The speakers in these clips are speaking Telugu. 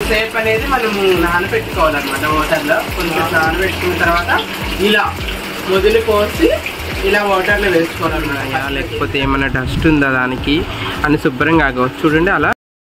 కొంతసేపు అనేది మనము నానబెట్టుకోవాలన్నమాట వాటర్లో కొంచెం నానబెట్టుకున్న తర్వాత ఇలా మొదలు పోసి ఇలా వాటర్లో వేసుకోవాలన్నమాట లేకపోతే ఏమైనా డస్ట్ ఉందా దానికి అని శుభ్రంగా ఆగవచ్చు చూడండి అలా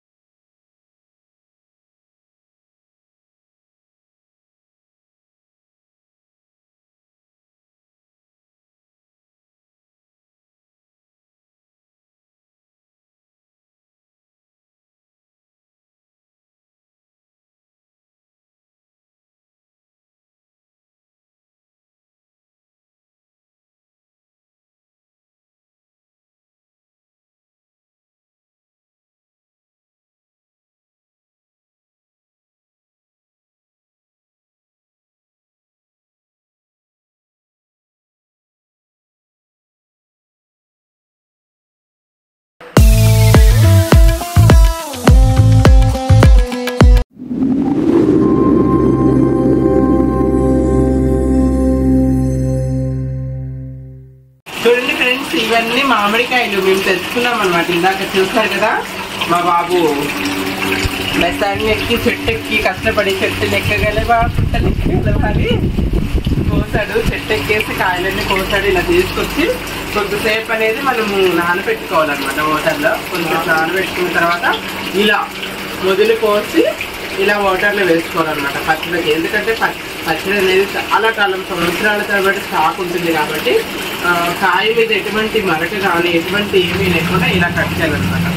చూడండి ఫ్రెండ్స్ ఇవన్నీ మామిడికాయలు మేము తెచ్చుకున్నాం అనమాట ఇందాక చూసారు కదా మా బాబు బెస్తాన్ని ఎక్కి చెట్టు ఎక్కి కష్టపడి చెట్టు ఎక్కగలవా పుట్టలు ఎక్కగలవా అని కోసాడు చెట్టు ఎక్కేసి కాయలన్నీ కోసాడు ఇలా తీసుకొచ్చి కొద్దిసేపు అనేది మనము నానబెట్టుకోవాలన్నమాట వాటర్లో కొంచెం నానబెట్టుకున్న తర్వాత ఇలా మొదలు పోసి ఇలా వాటర్లో వేసుకోవాలన్నమాట పచ్చడికి ఎందుకంటే ప- పచ్చడి అనేది చాలా కాలం సంవత్సరాల తరబడి స్టాక్ ఉంటుంది కాబట్టి ఆ, కాయ మీద ఎటువంటి మరక కానీ ఎటువంటి ఏమీ లేకుండా ఇలా కట్ చేయాలన్నమాట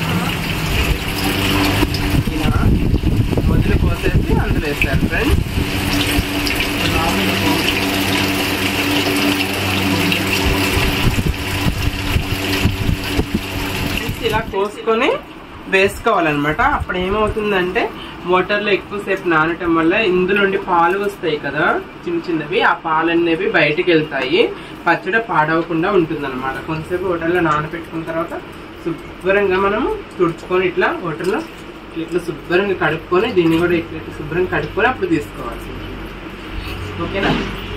ఇలా మొదలు పోసేసి అందులో వేస్తారు ఫ్రెండ్స్ ఇలా కోసుకొని వేసుకోవాలన్నమాట అప్పుడు ఏమవుతుందంటే వాటర్లో ఎక్కువసేపు నానటం వల్ల ఇందులోండి పాలు వస్తాయి కదా చిన్న చిన్నవి ఆ పాలు అనేవి బయటికి వెళ్తాయి పచ్చడి పాడవకుండా ఉంటుందన్నమాట కొంతసేపు వాటర్లో నానబెట్టుకున్న తర్వాత శుభ్రంగా మనము తుడుచుకొని ఇట్లా వాటర్లో ఇట్లా శుభ్రంగా కడుక్కొని దీన్ని కూడా ఇట్లా ఇట్లా శుభ్రంగా కడుక్కొని అప్పుడు తీసుకోవాలి ఓకేనా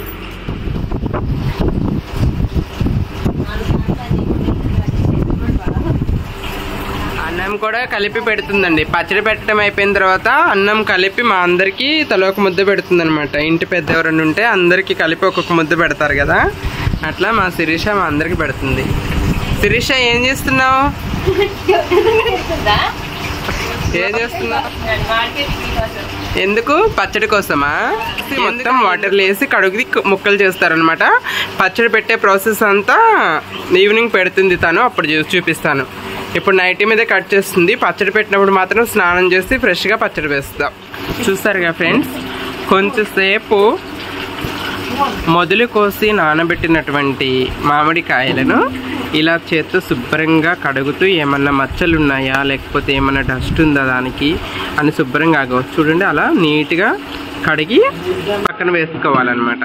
అన్నం కూడా కలిపి పెడుతుందండి పచ్చడి పెట్టడం అయిపోయిన తర్వాత అన్నం కలిపి మా అందరికి తల ఒక ముద్ద పెడుతుంది అనమాట ఇంటి పెద్ద ఎవరైనా ఉంటే అందరికి కలిపి ఒక్కొక్క ముద్ద పెడతారు కదా అట్లా మా శిరీష మా అందరికి పెడుతుంది శిరీష ఏం చేస్తున్నావు ఏం చేస్తున్నావు ఎందుకు పచ్చడి కోసమా మొత్తం వాటర్ వేసి కడుగుది ముక్కలు చేస్తారనమాట పచ్చడి పెట్టే ప్రాసెస్ అంతా ఈవినింగ్ పెడుతుంది తను అప్పుడు చూ- చూపిస్తాను ఇప్పుడు నైట్ మీద కట్ చేస్తుంది పచ్చడి పెట్టినప్పుడు మాత్రం స్నానం చేసి ఫ్రెష్గా పచ్చడి వేస్తాం చూస్తారుగా ఫ్రెండ్స్ కొంచెంసేపు మొదలు కోసి నానబెట్టినటువంటి మామిడికాయలను ఇలా చేత్తో శుభ్రంగా కడుగుతూ ఏమన్నా మచ్చలు ఉన్నాయా లేకపోతే ఏమన్నా డస్ట్ ఉందా దానికి అని శుభ్రంగా ఆగవచ్చు చూడండి అలా నీట్గా కడిగి పక్కన వేసుకోవాలన్నమాట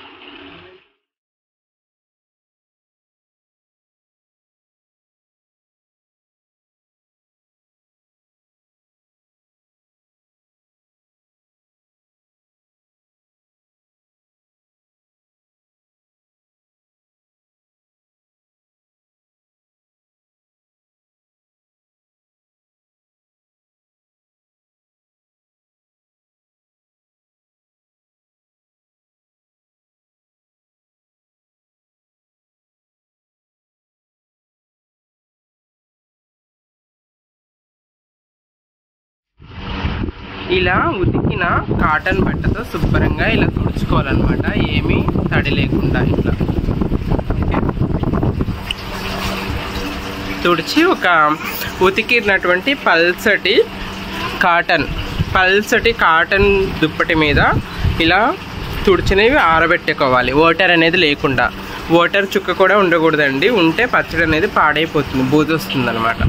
ఇలా ఉతికిన కాటన్ బట్టతో శుభ్రంగా ఇలా తుడుచుకోవాలన్నమాట ఏమీ తడి లేకుండా ఇట్లా ఓకే. తుడిచి ఒక ఉతికినటువంటి పల్సటి కాటన్ పల్సటి కాటన్ దుప్పటి మీద ఇలా తుడిచినవి ఆరబెట్టుకోవాలి వాటర్ అనేది లేకుండా వాటర్ చుక్క కూడా ఉండకూడదండి ఉంటే పచ్చడి అనేది పాడైపోతుంది బూజు వస్తుంది అనమాట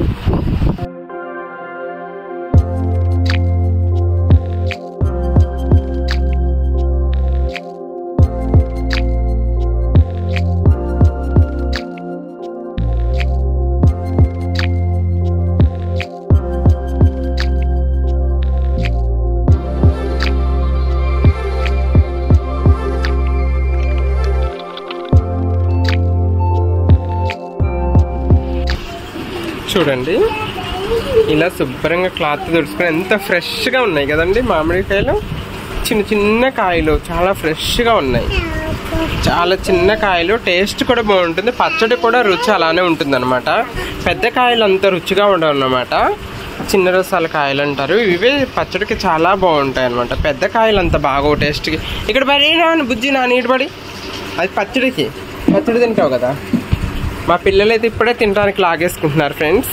చూడండి ఇలా శుభ్రంగా క్లాత్ తుడుచుకొని ఎంత ఫ్రెష్గా ఉన్నాయి కదండి మామిడికాయలు చిన్న చిన్న కాయలు చాలా ఫ్రెష్గా ఉన్నాయి చాలా చిన్న కాయలు టేస్ట్ కూడా బాగుంటుంది పచ్చడి కూడా రుచి అలానే ఉంటుంది అనమాట పెద్ద కాయలు అంత రుచిగా ఉండవు అన్నమాట చిన్న రసాల కాయలు అంటారు ఇవే పచ్చడికి చాలా బాగుంటాయి అనమాట పెద్ద కాయలు అంత బాగా టేస్ట్కి ఇక్కడ పడి నాన్న బుజ్జి నా నీటి పడి అది పచ్చడికి పచ్చడి తింటావు కదా మా పిల్లలు అయితే ఇప్పుడే తినడానికి లాగేసుకుంటున్నారు ఫ్రెండ్స్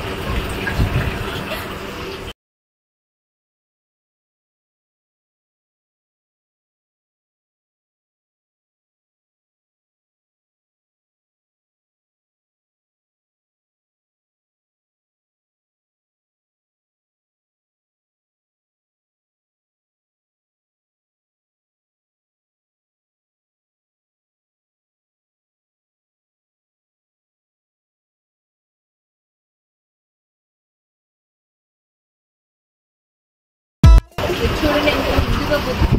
చూడండి ఎంత ముద్దుగా బుద్ధి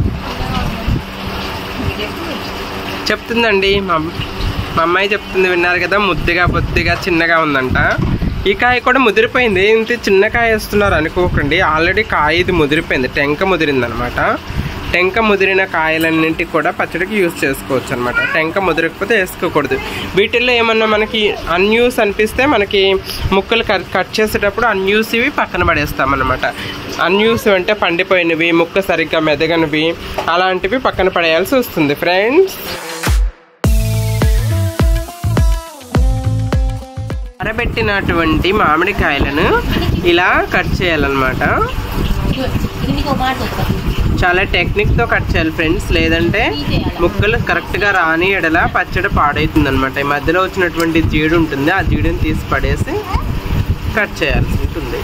చెప్తుందండి మా మా అమ్మాయి చెప్తుంది విన్నారు కదా ముద్దుగా బొద్దిగా చిన్నగా ఉందంట ఈ కాయ కూడా ముదిరిపోయింది ఇంత చిన్న కాయ వేస్తున్నారు అనుకోకండి ఆల్రెడీ కాయ ఇది ముదిరిపోయింది టెంక ముదిరింది అనమాట టెంక ముదిరిన కాయలన్నింటికి కూడా పచ్చడికి యూస్ చేసుకోవచ్చు అనమాట టెంక ముదిరకపోతే వేసుకోకూడదు వీటిల్లో ఏమన్నా మనకి అన్యూస్ అనిపిస్తే మనకి ముక్కలు కట్ కట్ చేసేటప్పుడు అన్యూస్ ఇవి పక్కన పడేస్తాం అనమాట అన్యూస్ అంటే పండిపోయినవి ముక్క సరిగ్గా మెదగనివి అలాంటివి పక్కన పడేయాల్సి వస్తుంది ఫ్రెండ్స్ అరబెట్టినటువంటి మామిడికాయలను ఇలా కట్ చేయాలన్నమాట ఇది నీకు ఒక మాట వస్తా చాలా టెక్నిక్తో కట్ చేయాలి ఫ్రెండ్స్ లేదంటే ముక్కలు కరెక్ట్గా రాని ఎడల పచ్చడి పాడవుతుంది అనమాట ఈ మధ్యలో వచ్చినటువంటి జీడు ఉంటుంది ఆ జీడుని తీసి పడేసి కట్ చేయాల్సి ఉంటుంది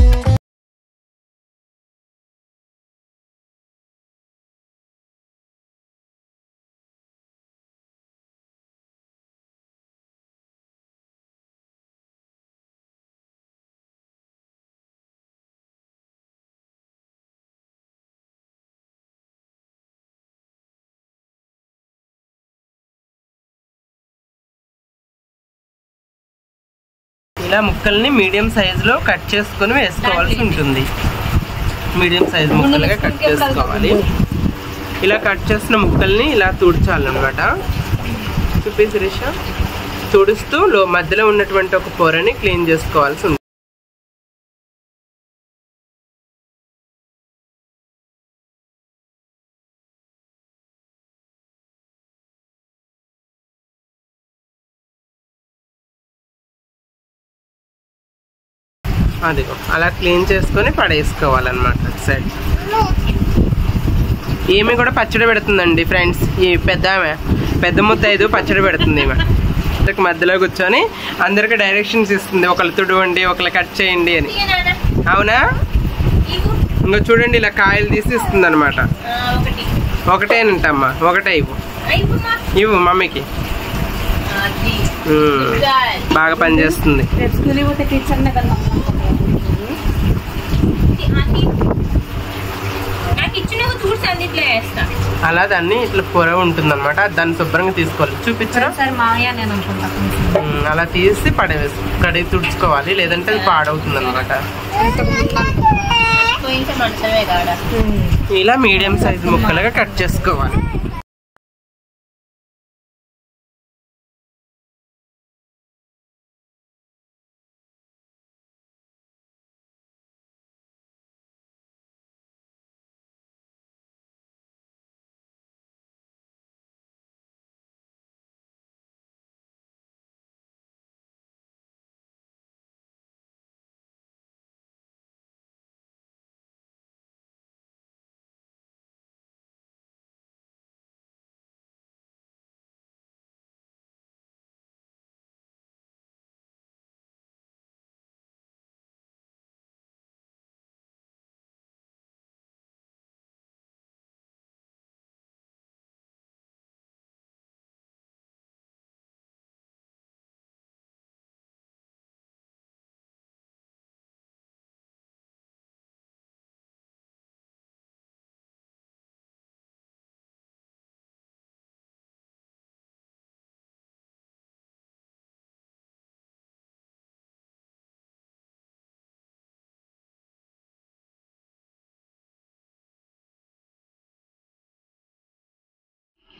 ఇలా ముక్కల్ని మీడియం సైజులో కట్ చేసుకొని వేసుకోవాల్సి ఉంటుంది మీడియం సైజ్ ముక్కలుగా కట్ చేసుకోవాలి ఇలా కట్ చేసిన ముక్కల్ని ఇలా తుడ్చాలన్నమాట చూపి శిరీష తుడుస్తూ లో మధ్యలో ఉన్నటువంటి ఒక పొరని క్లీన్ చేసుకోవాల్సి ఉంటుంది అదిగో అలా క్లీన్ చేసుకొని పడేసుకోవాలన్నమాట సైడ్ ఈమె కూడా పచ్చడి పెడుతుందండి ఫ్రెండ్స్ ఈ పెద్ద ఆమె పెద్ద ముత్తైదు పచ్చడి పెడుతుంది ఈమె అందరికి మధ్యలో కూర్చొని అందరికి డైరెక్షన్స్ ఇస్తుంది ఒకళ్ళు తుడవండి ఒకళ్ళు కట్ చేయండి అని ఇయ్య నాన్న. అవునా ఇవ్వు. ఇంకా చూడండి ఇలా కాయలు తీసి ఇస్తుంది అనమాట ఆ, ఒకటి ఒకటేనంటమ్మా ఒకటే ఇవ్వు ఆ, ఇవ్వమ్మా. ఇవ్వు మమ్మీకి అది. ఉమ్, Good. బాగా పనిచేస్తుంది రేపు స్కూల్కి పోతే టీచర్నే కదా ఇది అన్ని నాకు ఇచ్చిన తూడ్చి అన్నిట్లో వేస్తా అలా దాన్ని ఇట్లా పొర ఉంటుంది అనమాట దాన్ని శుభ్రంగా తీసుకోవాలి చూపించరా సరే మామయ్య నేను అనుకుంటా ఉమ్, అలా తీసి పడవేసి కడిగి తుడుచుకోవాలి లేదంటే అది పాడవుతుంది అనమాట పోయింటే మంచమే కాడ ఇలా మీడియం సైజ్ ముక్కలుగా కట్ చేసుకోవాలి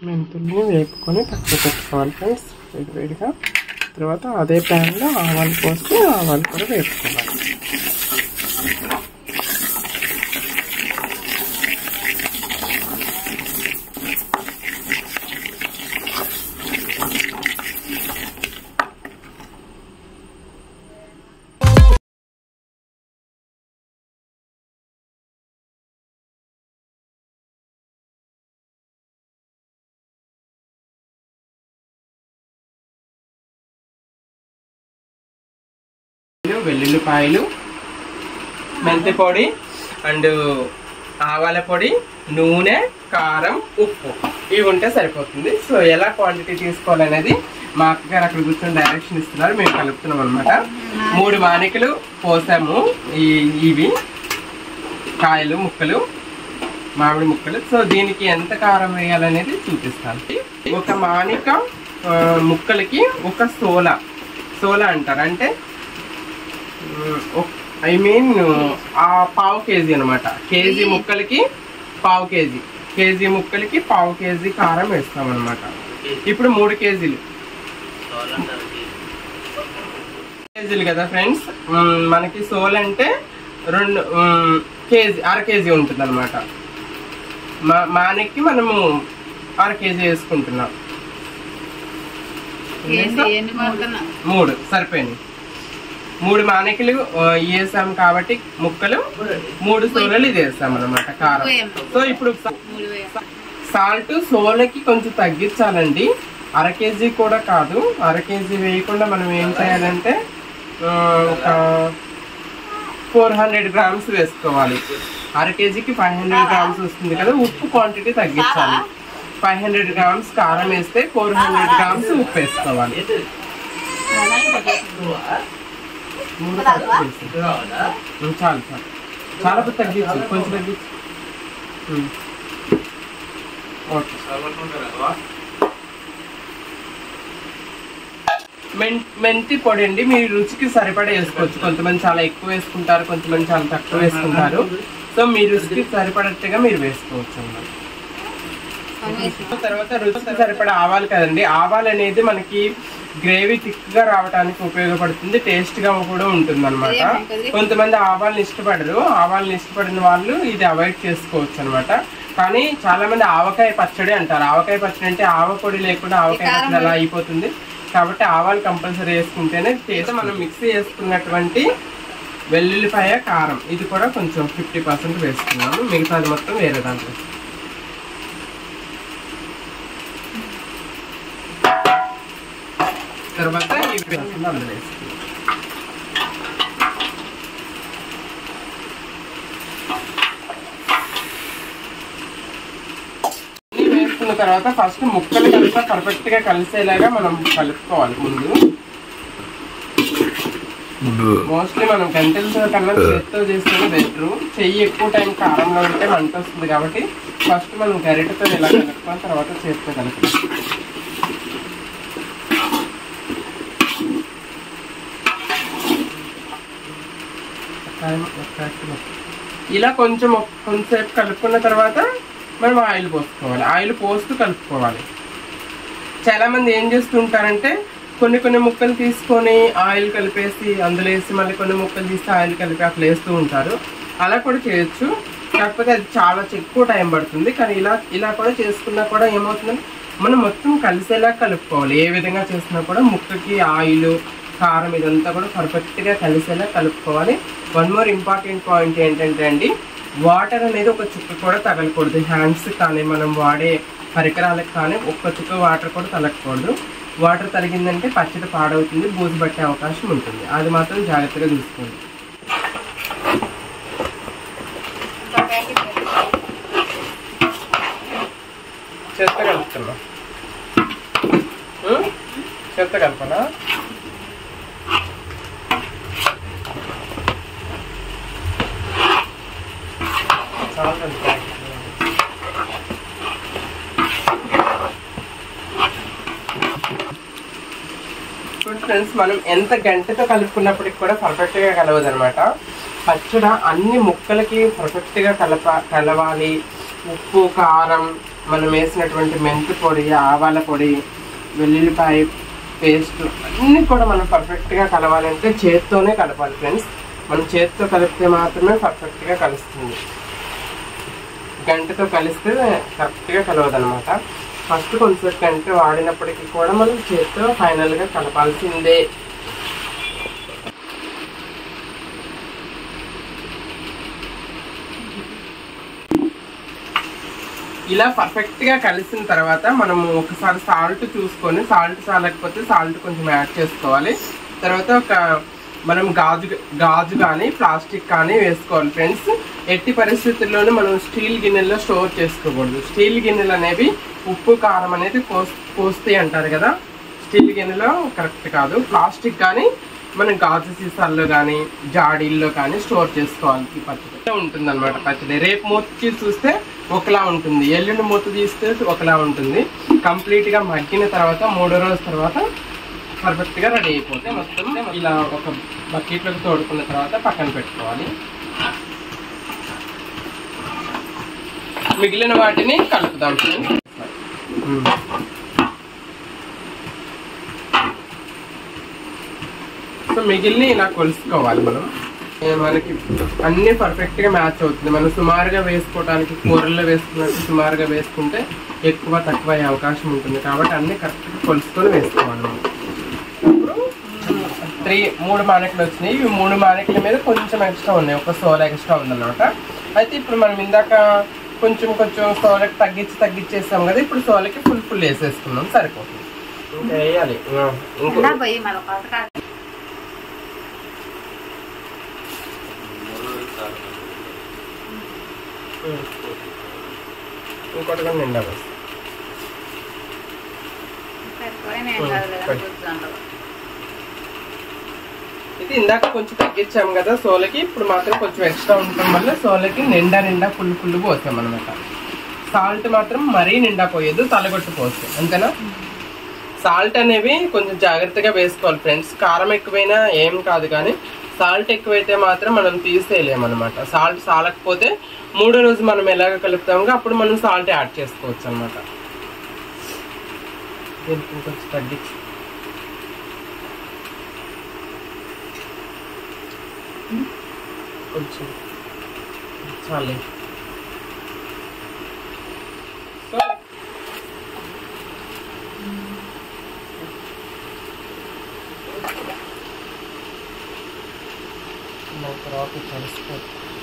మెంతుల్ని వేపుకొని పక్కన పెట్టుకోవాలి ఫ్రెండ్స్ వేడి వేడిగా తర్వాత అదే ప్యాన్లో ఆవాలు పోసి ఆవాలు కూడా వేపుకోవాలి వెల్లుల్లిపాయలు మెంతి పొడి అండ్ ఆవాల పొడి నూనె కారం ఉప్పు ఇవి ఉంటే సరిపోతుంది సో ఎలా క్వాంటిటీ తీసుకోవాలనేది మా అక్కగారు అక్కడ కూర్చొని డైరెక్షన్ ఇస్తున్నారు మేము కలుపుతున్నాం అనమాట మూడు మానికలు పోసాము ఈ ఇవి కాయలు ముక్కలు మామిడి ముక్కలు సో దీనికి ఎంత కారం వేయాలనేది చూపిస్తాను ఒక మానిక ఆ, ముక్కలకి ఒక సోల సోల అంటారు అంటే ఐ మీన్ ఆ పావు కేజీ అనమాట కేజీ ముక్కలకి పావు కేజీ కేజీ ముక్కలకి పావు కేజీ కారం వేస్తాం అనమాట ఇప్పుడు మూడు కేజీలు కేజీలు కదా ఫ్రెండ్స్ మనకి సోల్ అంటే రెండు మ్, కేజీ అర కేజీ ఉంటుంది అనమాట మా మానెక్కి మనము అర కేజీ వేసుకుంటున్నాం ఏంటి ఎన్ని మార్కన్నా మూడు సరిపోయింది మూడు మానికలు ఆ, వేసాం కాబట్టి ముక్కలు మూడు సోలలు ఇది వేసాం అనమాట కారం సో ఇప్పుడు మూడు వేలు సాల్ట్ సోలకి కొంచెం తగ్గించాలండి అర కేజీ కూడా కాదు అర కేజీ వేయకుండా మనం ఏం చేయాలంటే ఆ, ఒక ఫోర్ హండ్రెడ్ గ్రామ్స్ వేసుకోవాలి అర కేజీకి ఫైవ్ హండ్రెడ్ గ్రామ్స్ వస్తుంది కదా ఉప్పు క్వాంటిటీ తగ్గించాలి ఫైవ్ హండ్రెడ్ గ్రామ్స్ కారం వేస్తే ఫోర్ హండ్రెడ్ గ్రామ్స్ ఉప్పు వేసుకోవాలి మూడు కప్పు వేసి. ఉమ్, చాలు చాలు చాలా పెద్ద తగ్గించు కొంచెం తగ్గించు ఉమ్. ఓకే మెన్- మెంతి పొడి అండి మీ రుచికి సరిపడా వేసుకోవచ్చు కొంతమంది చాలా ఎక్కువ వేసుకుంటారు కొంతమంది చాలా తక్కువ వేసుకుంటారు సో మీ రుచికి సరిపడట్టుగా మీరు వేసుకోవచ్చు అన్నమాట తర్వాత రుచికి సరిపడా ఆవాలు కదండి ఆవాలు అనేది మనకి గ్రేవీ థిక్ గా రావడానికి ఉపయోగపడుతుంది టేస్ట్ గా కూడా ఉంటుంది అనమాట కొంతమంది ఆవాలను ఇష్టపడరు ఆవాలను ఇష్టపడిన వాళ్ళు ఇది అవాయిడ్ చేసుకోవచ్చు అనమాట కానీ చాలా మంది ఆవకాయ పచ్చడి అంటారు ఆవకాయ పచ్చడి అంటే ఆవ పొడి లేకుండా ఆవకాయ పచ్చడి అలా అయిపోతుంది కాబట్టి ఆవాలు కంపల్సరీ వేసుకుంటేనే టేస్ట్ మనం మిక్సీ చేసుకున్నటువంటి వెల్లుల్లిపాయ కారం ఇది కూడా కొంచెం ఫిఫ్టీ పర్సెంట్ వేసుకున్నాము మిగతాది మొత్తం వేరే దాంట్లో తర్వాత ఈ పెరుగును అందులో వేసుకుందాం ఇన్ని వేసుకున్న తర్వాత ఫస్ట్ ముక్కలు కలిపి పర్ఫెక్ట్ గా కలిసేలాగా మనం కలుపుకోవాలి ముందు మోస్ట్లీ మనం గంటలతో కన్నా చేత్తో చేస్తేనే బెటర్ చెయ్యి ఎక్కువ టైం కారంలో ఉంటే మంట వస్తుంది కాబట్టి ఫస్ట్ మనం గరిటతో ఇలా కలుపుకొని తర్వాత చేత్తో కలుపుతాం ఇలా కొంచెం ఒక- కొంచెంసేపు కలుపుకున్న తర్వాత మనం ఆయిల్ పోసుకోవాలి ఆయిల్ పోస్తూ కలుపుకోవాలి చాలా మంది ఏం చేస్తుంటారంటే కొన్ని కొన్ని ముక్కలు తీసుకొని ఆయిల్ కలిపేసి అందులో వేసి మళ్ళీ కొన్ని ముక్కలు తీసి ఆయిల్ కలిపి అట్లా వేస్తూ ఉంటారు అలా కూడా చేయొచ్చు కాకపోతే అది చాలా ఎక్కువ టైం పడుతుంది కానీ ఇలా ఇలా కూడా చేసుకున్నా కూడా ఏమవుతుందంటే మనం మొత్తం కలిసేలా కలుపుకోవాలి ఏ విధంగా చేసినా కూడా ముక్కకి ఆయిల్ కారం ఇదంతా కూడా పర్ఫెక్ట్గా కలిసేలా కలుపుకోవాలి వన్ మోర్ ఇంపార్టెంట్ పాయింట్ ఏంటంటే అండి వాటర్ అనేది ఒక చుక్క కూడా తగలకూడదు హ్యాండ్స్ కానీ మనం వాడే పరికరాలకు కానీ ఒక్క చుక్క వాటర్ కూడా తగలకూడదు వాటర్ తరిగిందంటే పచ్చడి పాడవుతుంది బూజు పట్టే అవకాశం ఉంటుంది అది మాత్రం జాగ్రత్తగా చూసుకోండి చెత్త కలుపుతున్నా ఉం? చెత్త కలపనా చాలా కలుపుతా. ఇప్పుడు ఫ్రెండ్స్ మనం ఎంత గంటతో కలుపుకున్నప్పటికి కూడా పర్ఫెక్ట్ గా కలవదు అనమాట పచ్చడ అన్ని ముక్కలకి పర్ఫెక్ట్ గా కలప కలవాలి ఉప్పు కారం మనం వేసినటువంటి మెంతి పొడి ఆవాల పొడి వెల్లుల్లిపాయ పేస్ట్ అన్నీ కూడా మనం పర్ఫెక్ట్గా కలవాలంటే చేత్తోనే కలపాలి ఫ్రెండ్స్ మనం చేత్తో కలిపితే మాత్రమే పర్ఫెక్ట్గా కలుస్తుంది గంటతో కలిస్తే కరెక్ట్గా కలవదు అనమాట ఫస్ట్ కొంచెం గంట వాడినప్పటికీ కూడా మనం చేత్తో ఫైనల్గా కలపాల్సిందే ఇలా పర్ఫెక్ట్ గా కలిసిన తర్వాత మనము ఒకసారి సాల్ట్ చూసుకొని సాల్ట్ చాలకపోతే సాల్ట్ కొంచెం యాడ్ చేసుకోవాలి తర్వాత ఒక మనం గాజు గాజు కానీ ప్లాస్టిక్ కానీ వేసుకోవాలి ఫ్రెండ్స్ ఎట్టి పరిస్థితుల్లోనూ మనం స్టీల్ గిన్నెల్లో స్టోర్ చేసుకోకూడదు స్టీల్ గిన్నెలు అనేవి ఉప్పు కారం అనేది పోస్ పోస్తాయి అంటారు కదా స్టీల్ గిన్నెలో కరెక్ట్ కాదు ప్లాస్టిక్ కానీ మనం గాజు సీసాల్లో కానీ జాడీల్లో కానీ స్టోర్ చేసుకోవాలి ఈ పచ్చడి ఉంటుంది అనమాట పచ్చడి రేపు మూత తీసి చూస్తే ఒకలా ఉంటుంది ఎల్లుండి మూత తీస్తే ఒకలా ఉంటుంది కంప్లీట్ గా మగ్గిన తర్వాత మూడో రోజు తర్వాత పర్ఫెక్ట్ గా రెడీ అయిపోతే మొత్తం ఇలా ఒక బకెట్ లోకి తోడుకున్న తర్వాత పక్కన పెట్టుకోవాలి మిగిలిన వాటిని కలుపుదాం ఉమ్. సో మిగిలిన ఇలా కొలుసుకోవాలి మనం ఏ మనకి అన్ని పర్ఫెక్ట్ గా మ్యాచ్ అవుతుంది మనం సుమారుగా వేసుకోవడానికి కూరల్లో వేసుకున్నట్టు సుమారుగా వేసుకుంటే ఎక్కువ తక్కువ అయ్యే అవకాశం ఉంటుంది కాబట్టి అన్ని కరెక్ట్ గా కొలుసుకొని వేసుకోవాలి మనం ఇప్పుడు త్రీ మూడు మానికలు వచ్చినాయి ఇవి మూడు మానికల మీద కొంచెం ఎక్స్ట్రా ఉన్నాయి ఒక సోల్ ఎక్స్ట్రా ఉందన్నమాట అయితే ఇప్పుడు మనం ఇందాక కొంచెం కొంచెం సోలకి తగ్గించి తగ్గించేసాం కదా ఇప్పుడు సోలకి ఫుల్ ఫుల్ వేసేసుకున్నాం సరిపోతుంది ఇంకా వేయాలి ఆ, ఇంకో ఇలా పోయి మళ్ళీ కొత్తగా ఇంకోటి కూడా నిండా వేస్తాం పెట్టుకోవడమే ఏం కాదు కదా కూర్చోండి. ఇది ఇందాక కొంచెం తగ్గించాం కదా సోలకి ఇప్పుడు మాత్రం కొంచెం ఎక్స్ట్రా ఉండటం వల్ల సోలకి నిండా నిండా ఫుల్ ఫుల్ పోసాం అనమాట సాల్ట్ మాత్రం మరీ నిండా పోయేది తలగొట్టు పోస్తాం అంతేనా సాల్ట్ అనేవి కొంచెం జాగ్రత్తగా వేసుకోవాలి ఫ్రెండ్స్ కారం ఎక్కువైనా ఏం కాదు కానీ సాల్ట్ ఎక్కువైతే మాత్రం మనం తీసేయలేము అనమాట సాల్ట్ సాలకపోతే మూడో రోజు మనం ఎలాగ కలుపుతామో అప్పుడు మనం సాల్ట్ యాడ్ చేసుకోవచ్చు అనమాట దీనికి కొంచెం తగ్గించి కొంచెం చాలే సో దాని తర్వాత కలిసిపో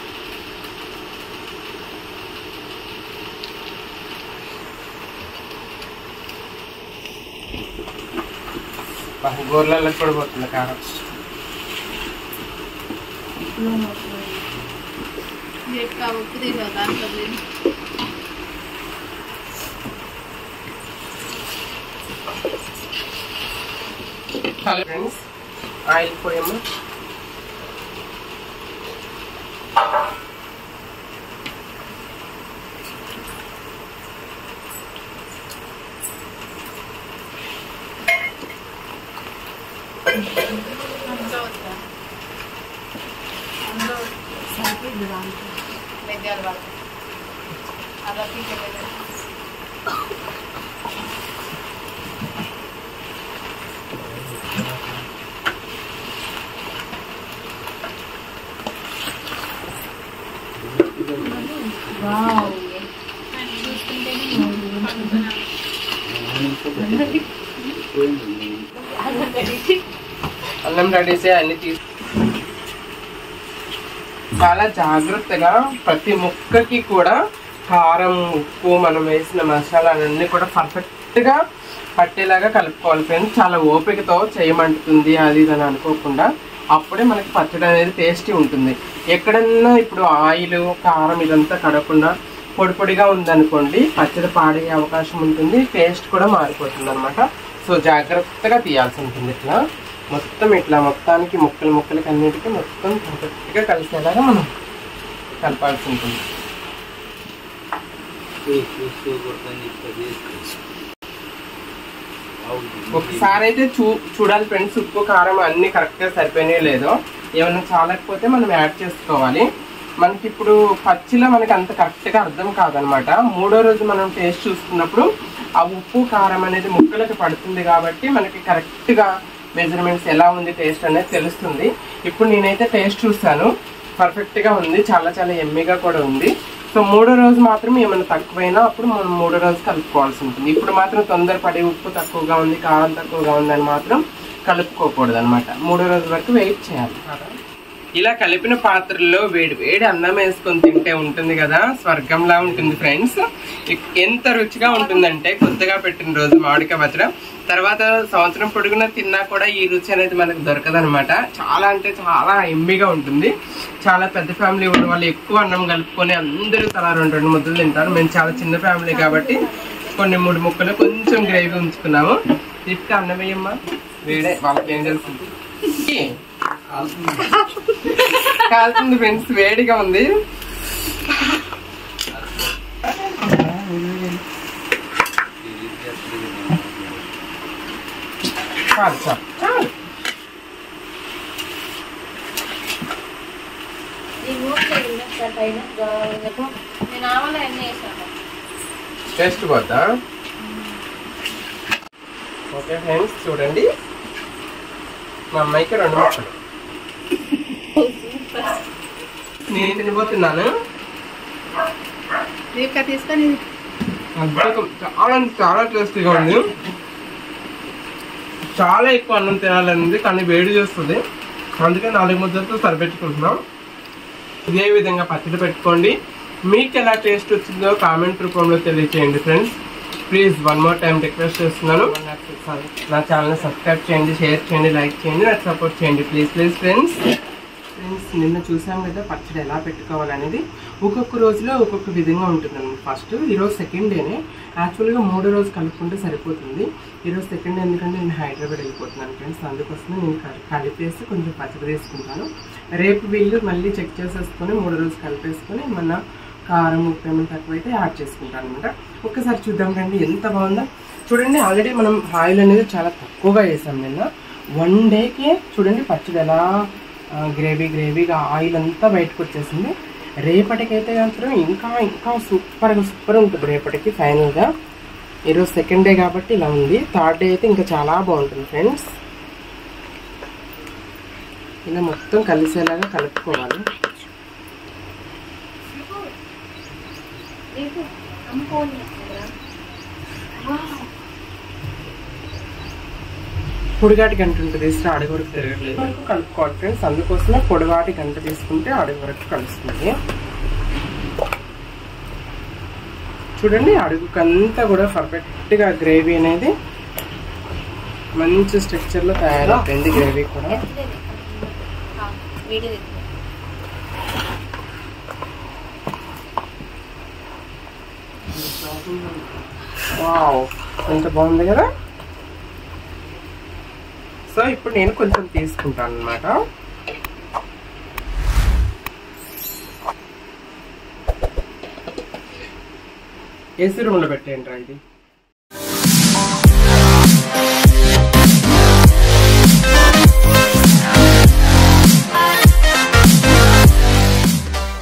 గోర్లలో కూడా పోతుంది కారం ఎక్కువ ఉప్పు తీసుకో దాంట్లో పోయి. హలో ఫ్రెండ్స్ ఆయిల్ పోయమ్మా అందులో వద్దా? అందులో మెద్యాలు పడతాయి. అలా తీసేయలేదు. అన్నం రెడీ చేసి అన్ని తీసి చాలా జాగ్రత్తగా ప్రతి ముక్కకి కూడా కారం ఉప్పు మనం వేసిన మసాలాలన్నీ కూడా పర్ఫెక్ట్ గా పట్టేలాగా కలుపుకోవాలి ఫ్రెండ్స్ చాలా ఓపికతో చేయమంటుంది అది ఇది అని అనుకోకుండా అప్పుడే మనకి పచ్చడి అనేది టేస్టీ ఉంటుంది ఎక్కడన్నా ఇప్పుడు ఆయిల్ కారం ఇదంతా కడకుండా పొడి పొడిగా ఉందనుకోండి పచ్చడి పాడయ్యే అవకాశం ఉంటుంది టేస్ట్ కూడా మారిపోతుంది అనమాట సో జాగ్రత్తగా తీయాల్సి ఉంటుంది ఇట్లా మొత్తం ఇట్లా మొత్తానికి ముక్కలు ముక్కలకి అన్నిటికీ మొత్తం పర్ఫెక్ట్గా కలిసేలాగా మనం కలపాల్సి ఉంటుంది ఒకసారి అయితే చూ చూడాలి ఫ్రెండ్స్ ఉప్పు కారం అన్ని కరెక్ట్గా సరిపోయినాయో లేదో ఏమైనా చాలకపోతే మనం యాడ్ చేసుకోవాలి మనకి ఇప్పుడు పచ్చిలో మనకి అంత కరెక్ట్ గా అర్థం కాదనమాట మూడో రోజు మనం టేస్ట్ చూసుకున్నప్పుడు ఆ ఉప్పు కారం అనేది ముక్కలకి పడుతుంది కాబట్టి మనకి కరెక్ట్ గా మెజర్మెంట్స్ ఎలా ఉంది టేస్ట్ అనేది తెలుస్తుంది ఇప్పుడు నేనైతే టేస్ట్ చూస్తాను పర్ఫెక్ట్ గా ఉంది చాలా చాలా ఎమ్మిగా కూడా ఉంది సో మూడో రోజు మాత్రం ఏమైనా తక్కువైనా అప్పుడు మనం మూడో రోజు కలుపుకోవాల్సి ఉంటుంది ఇప్పుడు మాత్రం తొందరపడి ఉప్పు తక్కువగా ఉంది కారం తక్కువగా ఉందని మాత్రం కలుపుకోకూడదు అనమాట మూడో రోజు వరకు వెయిట్ చేయాలి ఇలా కలిపిన పాత్రలో వేడి వేడి అన్నం వేసుకొని తింటే ఉంటుంది కదా స్వర్గంలా ఉంటుంది ఫ్రెండ్స్ ఎంత రుచిగా ఉంటుందంటే కొత్తగా పెట్టిన రోజు మామిడికాయ పచ్చడం తర్వాత సంవత్సరం పొడుగునా తిన్నా కూడా ఈ రుచి అనేది మనకు దొరకదనమాట చాలా అంటే చాలా ఎమ్మిగా ఉంటుంది చాలా పెద్ద ఫ్యామిలీ ఉన్న వాళ్ళు ఎక్కువ అన్నం కలుపుకొని అందరూ తలా రెండు రెండు ముద్దలు తింటారు మేము చాలా చిన్న ఫ్యామిలీ కాబట్టి కొన్ని మూడు ముక్కలు కొంచెం గ్రేవీ ఉంచుకున్నాము తిప్పి అన్నం వేయమ్మా వేడే వాళ్ళకి ఏం తెలుస్తుంది కాల్సింది ఫ్రెండ్స్ వేడిగా ఉంది చాలు చాలు చాలు నేను ఆవాల ఎన్ని వేసాను టేస్ట్ పోద్దా ఓకే ఫ్రెండ్స్ చూడండి మా అమ్మాయికి రెండు ముక్కలు నేను తినబోతున్నాను రేపు తీసుకొని అద్భుతం చాలా అంటే చాలా టేస్టీగా ఉంది చాలా ఎక్కువ అన్నం తినాలనుంది కానీ వేడి చేస్తుంది అందుకే నాలుగు ముద్దలతో సరిపెట్టుకుంటున్నాం ఇదే విధంగా పచ్చడి పెట్టుకోండి మీకు ఎలా టేస్ట్ వచ్చిందో కామెంట్ రూపంలో తెలియచేయండి friends please one more time request చేస్తున్నాను నా ఛానల్ని సబ్స్క్రైబ్ చేయండి షేర్ చేయండి లైక్ చేయండి నాకు సపోర్ట్ చేయండి ప్లీజ్ ప్లీజ్ ఫ్రెండ్స్ ఫ్రెండ్స్ నిన్న చూసాం కదా పచ్చడి ఎలా పెట్టుకోవాలనేది ఒక్కొక్క రోజులో ఒక్కొక్క విధంగా ఉంటుంది ఫస్ట్ ఈరోజు సెకండ్ డేనే యాక్చువల్గా మూడో రోజు కలుపుకుంటే సరిపోతుంది ఈరోజు సెకండ్ డే ఎందుకంటే నేను హైదరాబాద్ వెళ్ళిపోతున్నాను ఫ్రెండ్స్ అందుకోసమే నేను కలి- కలిపేసి కొంచెం పచ్చడి వేసుకుంటాను రేపు వీళ్ళు మళ్ళీ చెక్ చేసేసుకొని మూడో రోజు కలిపేసుకొని మన కారం ఉప్పు ఏమైనా తక్కువైతే యాడ్ చేసుకుంటాను అనమాట ఒక్కసారి చూద్దాం రండి ఎంత బాగుందో చూడండి ఆల్రెడీ మనం ఆయిల్ అనేది చాలా తక్కువగా వేసాం నిన్న వన్ డేకే చూడండి పచ్చడి ఎలా గ్రేవీ గ్రేవీగా ఆయిల్ అంతా బయటకు వచ్చేసింది రేపటికైతే మాత్రం ఇంకా ఇంకా సూపర్గా సూపర్ ఉంటుంది రేపటికి ఫైనల్గా ఈరోజు సెకండ్ డే కాబట్టి ఇలా ఉంది థర్డ్ డే అయితే ఇంకా చాలా బాగుంటుంది ఫ్రెండ్స్ ఇలా మొత్తం కలిసేలాగా కలుపుకోవాలి పొడిగాటి గంట ఉంటుంది ఇస్తే అడుగు వరకు తిరగట్లేదు వరకు కలుపుకోవాలి ఫ్రెండ్స్ అందుకోసమే పొడిగాటి గంట తీసుకుంటే అడుగు వరకు కలుస్తుంది చూడండి అడుగుకంతా కూడా పర్ఫెక్ట్ గా గ్రేవీ అనేది మంచి స్ట్రక్చర్ లో తయారైపోయింది గ్రేవీ కూడా వీడియో వావ్ ఎంత బాగుంది కదా సో ఇప్పుడు నేను కొంచెం తీసుకుంటాను అనమాట ఏసీ రూమ్లో పెట్టేయండి రా ఇది